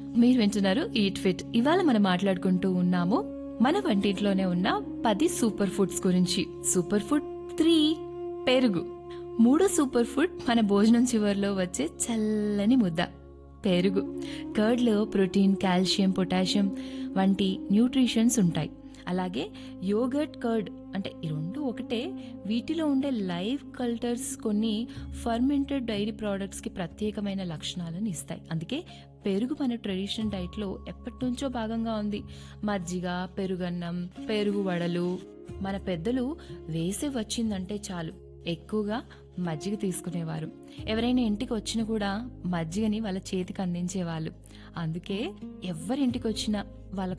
మీరు వింటున్నారు eat fit ఇవాళ మనం మాట్లాడుకుంటూ ఉన్నాము మన వంటింట్లోనే ఉన్న పది సూపర్ ఫుడ్స్ గురించి సూపర్ ఫుడ్ త్రీ పెరుగు మూడో సూపర్ ఫుడ్ మన భోజనం చివరిలో వచ్చే చల్లని ముద్ద పెరుగు కర్డ్లో ప్రోటీన్ కాల్షియం పొటాషియం వంటి న్యూట్రిషన్స్ ఉంటాయి అలాగే యోగర్ట్ కర్డ్ అంటే ఈ రెండు ఒకటే వీటిలో ఉండే లైవ్ కల్టర్స్ కొన్ని ఫర్మెంటెడ్ డైరీ ప్రోడక్ట్స్కి ప్రత్యేకమైన లక్షణాలను ఇస్తాయి అందుకే పెరుగు మన ట్రెడిషనల్ డైట్లో ఎప్పటి నుంచో భాగంగా ఉంది మజ్జిగ పెరుగన్నం పెరుగు వడలు మన పెద్దలు వేసే వచ్చిందంటే చాలు ఎక్కువగా మజ్జిగ తీసుకునేవారు ఎవరైనా ఇంటికి వచ్చినా కూడా మజ్జిగని వాళ్ళ చేతికి అందించేవాళ్ళు అందుకే ఎవరింటికి వచ్చినా వాళ్ళ